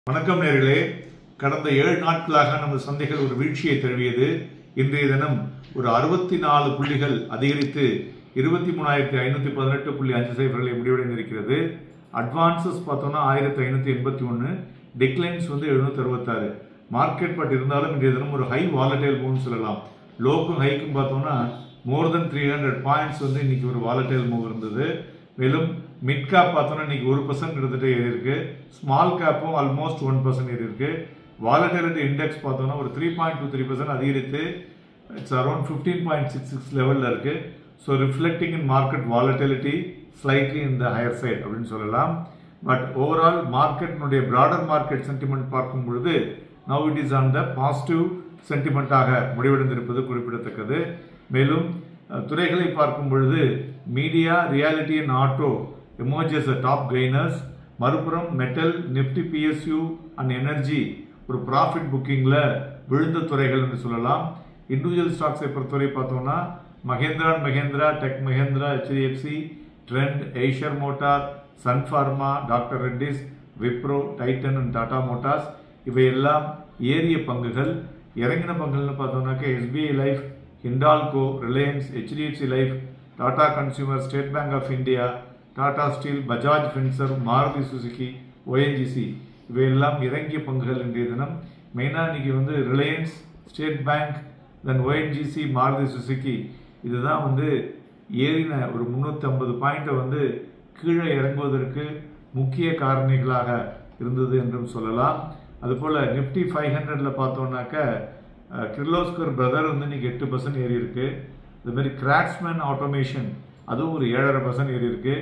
வணக்கம் நேர்களே கடந்த ஏழு நாட்களாக நமது சந்தைகள் ஒரு வீழ்ச்சியை தழுவியது இன்றைய தினம் ஒரு அறுபத்தி நாலு புள்ளிகள் அதிகரித்து இருபத்தி மூணாயிரத்தி ஐநூத்தி பதினெட்டு புள்ளி அஞ்சு சைஃபர்களை முடிவடைந்திருக்கிறது அட்வான்சஸ் பார்த்தோம்னா ஆயிரத்தி ஐநூத்தி எண்பத்தி ஒன்று டிக்ளைன்ஸ் வந்து எழுநூத்தி அறுபத்தாறு மார்க்கெட் பட் இருந்தாலும் இன்றைய தினம் ஒரு ஹை வாலட்டைல் மூவ்னு சொல்லலாம் லோக்கும் ஹைக்கும் பார்த்தோம்னா more than three hundred points வந்து இன்னைக்கு ஒரு வாலட்டைல் மூவ் இருந்தது மேலும் மிட் கேப் பார்த்தோம்னா இன்னைக்கு ஒரு பர்சன்ட் கிட்டத்தட்ட ஏறி இருக்கு ஸ்மால் கேப்பும் ஆல்மோஸ்ட் ஒன் பர்சன்ட் ஏறி இருக்கு வாலட்டிலிட்டி இண்டெக்ஸ் பார்த்தோம்னா ஒரு three point two three percent அதிகரித்து it's around fifteen point six six லெவலில் இருக்கு so reflecting in market volatility slightly இந்த ஹையர் சைட் அப்படின்னு சொல்லலாம் பட் ஓவரால் மார்க்கெட்டினுடைய பிராடர் மார்க்கெட் சென்டிமெண்ட் பார்க்கும் பொழுது now it is on the positive சென்டிமெண்ட்டாக முடிவடைந்திருப்பது குறிப்பிடத்தக்கது மேலும் அஹ், துறைகளை பார்க்கும் பொழுது media realty and auto emerged top gainers மறுபுறம் metal Nifty PSU and energy ஒரு ப்ராஃபிட் புக்கிங்கில் விழுந்த துறைகள் என்று சொல்லலாம் இண்டிவிஜுவல் ஸ்டாக்ஸை பொறுத்தவரை பார்த்தோம்னா Mahindra and Mahindra Tech Mahindra HDFC Trent Eicher Motor Sun Pharma Doctor Reddy's Wipro Titan and Tata Motors இவையெல்லாம் ஏறிய பங்குகள் இறங்கின பங்குகள்னு பார்த்தோம்னாக்க SBI Life Hindalco Reliance HDFC Life Tata Consumer State Bank of India Tata Steel Bajaj Finserv Maruti Suzuki ONGC இவையெல்லாம் இறங்கிய பங்குகள் இன்றைய தினம் மெயினாக இன்னைக்கு வந்து ரிலையன்ஸ் ஸ்டேட் பேங்க் தென் ஓஎன்ஜிசி மாருதி சுசுகி இதுதான் வந்து ஏறின ஒரு முந்நூற்றி ஐம்பது பாயிண்ட்டை வந்து கீழே இறங்குவதற்கு முக்கிய காரணிகளாக இருந்தது என்றும் சொல்லலாம் அதுபோல் நிஃப்டி ஃபைவ் ஹண்ட்ரடில் பார்த்தோம்னாக்க அஹ், கிர்லோஸ்கர் பிரதர் வந்து இன்னைக்கு எட்டு பர்சன்ட் ஏறி இருக்கு இது மாதிரி கிராட்ஸ்மேன் ஆட்டோமேஷன் அதுவும் ஒரு ஏழரை பர்சன்ட் ஏறி இருக்கு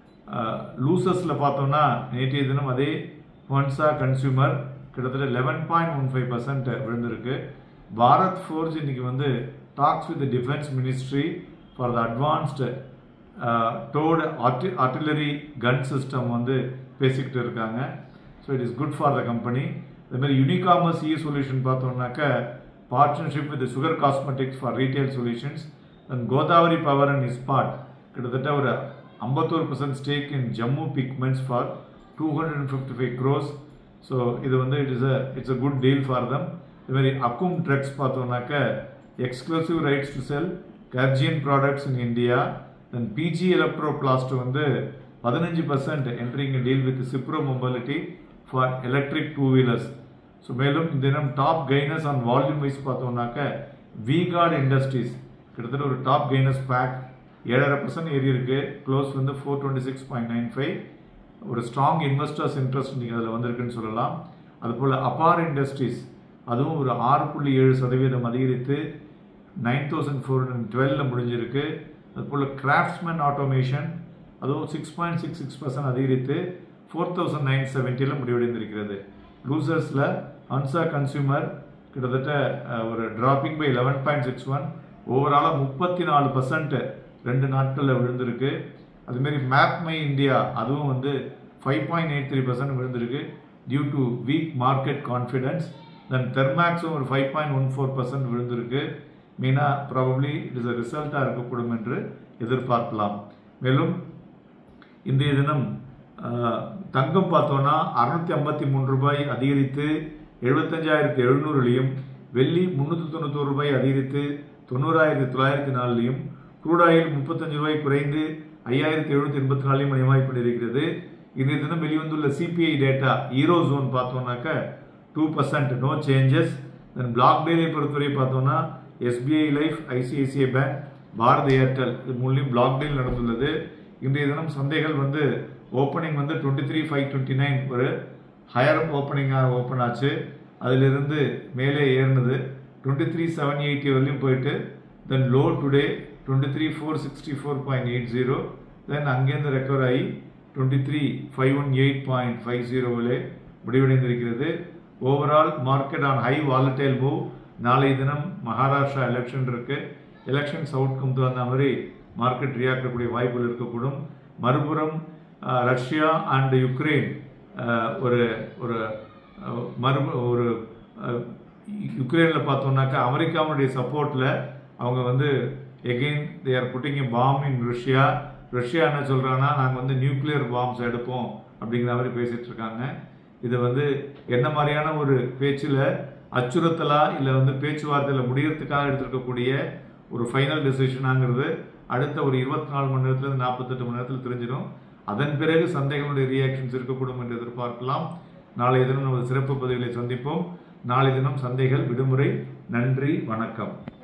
லூசஸில் பார்த்தோம்னா நேற்றைய தினம் அதே ஒன்சா கன்சியூமர் கிட்டத்தட்ட eleven point one five percent விழுந்திருக்கு பாரத் ஃபோர்ஸ் இன்னைக்கு வந்து talks with defence ministry for the advanced towed art artillery gun system வந்து பேசிக்கிட்டு இருக்காங்க so it is good for the company மாதிரி யூனிகாமர்ஸ் இ சொல்யூஷன் பார்த்தோம்னாக்க partnership with Sugar Cosmetics for retail solutions and Godavari Power and Ispat கிட்டத்தட்ட ஒரு ஐம்பத்தோரு percent stake in Jammu pigments for two hundred and fifty five cross so இது வந்து it is a it's a good deal for them இதுமாதிரி Akums drugs பார்த்தோம்னாக்க exclusive rights to sell கர்ஜியன் products in India then PG Electroplast வந்து பதினஞ்சு percent entering deal with Cipro mobility for electric two wheelers so மேலும் இந்த தினம் top gainers on volume wise பார்த்தோம்னாக்க V Guard industries கிட்டத்தட்ட ஒரு டாப் கைனஸ் பேக் ஏழரை பர்சன்ட் ஏறி இருக்கு க்ளோஸ் வந்து four twenty six point nine five ஒரு ஸ்ட்ராங் இன்வெஸ்டர்ஸ் இன்ட்ரெஸ்ட் இன்னைக்கு அதில் வந்திருக்குன்னு சொல்லலாம் அதுபோல் அபார் இண்டஸ்ட்ரீஸ் அதுவும் ஒரு ஆறு புள்ளி ஏழு சதவீதம் அதிகரித்து நைன் தௌசண்ட் ஃபோர் ஹண்ட்ரட் டுவெல்ல முடிஞ்சிருக்கு அதுபோல் கிராஃப்ட்ஸ்மேன் ஆட்டோமேஷன் அதுவும் six point six six percent அதிகரித்து ஃபோர் தௌசண்ட் நைன் செவன்ட்டியில் முடிவடைந்திருக்கிறது லூசர்ஸில் அன்சா கன்சியூமர் கிட்டத்தட்ட அஹ், ஒரு dropping by eleven point six one ஓவராலாக முப்பத்தி நாலு பர்சன்ட் ரெண்டு நாட்களில் விழுந்திருக்கு அதுமாரி மேப் மை இந்தியா அதுவும் வந்து five point eight three percent விழுந்திருக்கு due to weak market confidence then தெர்மேக்ஸும் ஒரு five point one four percent விழுந்திருக்கு மெயினாக ப்ராபப்ளி இட் இஸ் அ ரிசல்ட்டாக இருக்கக்கூடும் என்று எதிர்பார்க்கலாம் மேலும் இன்றைய தினம் அஹ், தங்கம் பார்த்தோன்னா அறுநூத்தி ஐம்பத்தி மூணு ரூபாய் அதிகரித்து எழுபத்தஞ்சாயிரத்தி எழுநூறுலையும் வெள்ளி முந்நூற்றி தொண்ணூத்தோரு ரூபாய் அதிகரித்து தொண்ணூறாயிரத்தி தொள்ளாயிரத்தி நாலுலையும் குரூடாயில் முப்பத்தஞ்சு ரூபாய் குறைந்து ஐயாயிரத்தி எழுநூத்தி எண்பத்தி நாலையும் மணிமாய் கொண்டிருக்கிறது இன்றைய தினம் வெளிவந்துள்ள சிபிஐ டேட்டா ஈரோ ஜோன் பார்த்தோம்னாக்க two percent no changes then block டேலை பொறுத்தவரை பார்த்தோம்னா SBI Life ICICI Bank Bharat Airtel இது மூலியம் பிளாக் டேல் நடந்துள்ளது இன்றைய தினம் சந்தைகள் வந்து ஓப்பனிங் வந்து twenty three five twenty nine ஒரு ஹையர் ஓப்பனிங்காக ஓப்பன் ஆச்சு அதிலிருந்து மேலே ஏறினது டுவெண்ட்டி த்ரீ செவன் எயிட்டி வரலையும் போயிட்டு then low today twenty three four sixty four point eight zero then அங்கேருந்து ரெக்கவர் ஆகி twenty three five one eight point five ஜீரோவிலே முடிவடைந்திருக்கிறது overall market on high volatile move நாளை தினம் மகாராஷ்டிரா எலெக்ஷன் இருக்கு elections outcome தகுந்த மாதிரி மார்க்கெட் ரியாக்ட் ஆகக்கூடிய வாய்ப்புகள் இருக்கக்கூடும் மறுபுறம் uh, Russia and Ukraine uh, ஒரு ஒரு அஹ், மறு ஒரு அஹ், யுக்ரைனில் பார்த்தோம்னாக்கா அமெரிக்காவுடைய சப்போர்ட்டில் அவங்க வந்து again they are putting a bomb in Russia Russia என்ன சொல்றாங்கன்னா நாங்கள் வந்து நியூக்ளியர் பாம்ஸ் எடுப்போம் அப்படிங்கிற மாதிரி பேசிட்டு இருக்காங்க இது வந்து என்ன மாதிரியான ஒரு பேச்சில் அச்சுறுத்தலா இல்லை வந்து பேச்சுவார்த்தையில் முடியறதுக்காக எடுத்திருக்கக்கூடிய ஒரு ஃபைனல் டெசிஷனாங்கிறது அடுத்த ஒரு இருபத்தி நாலு மணி நேரத்துலேருந்து நாற்பத்தெட்டு மணி நேரத்தில் தெரிஞ்சிடும் அதன் பிறகு சந்தைகளுடைய ரியாக்ஷன்ஸ் இருக்கக்கூடும் என்று எதிர்பார்க்கலாம் நாளைய தினம் நமது சிறப்பு பதிவுகளை சந்திப்போம் நாளை தினம் சந்தைகள் விடுமுறை நன்றி வணக்கம்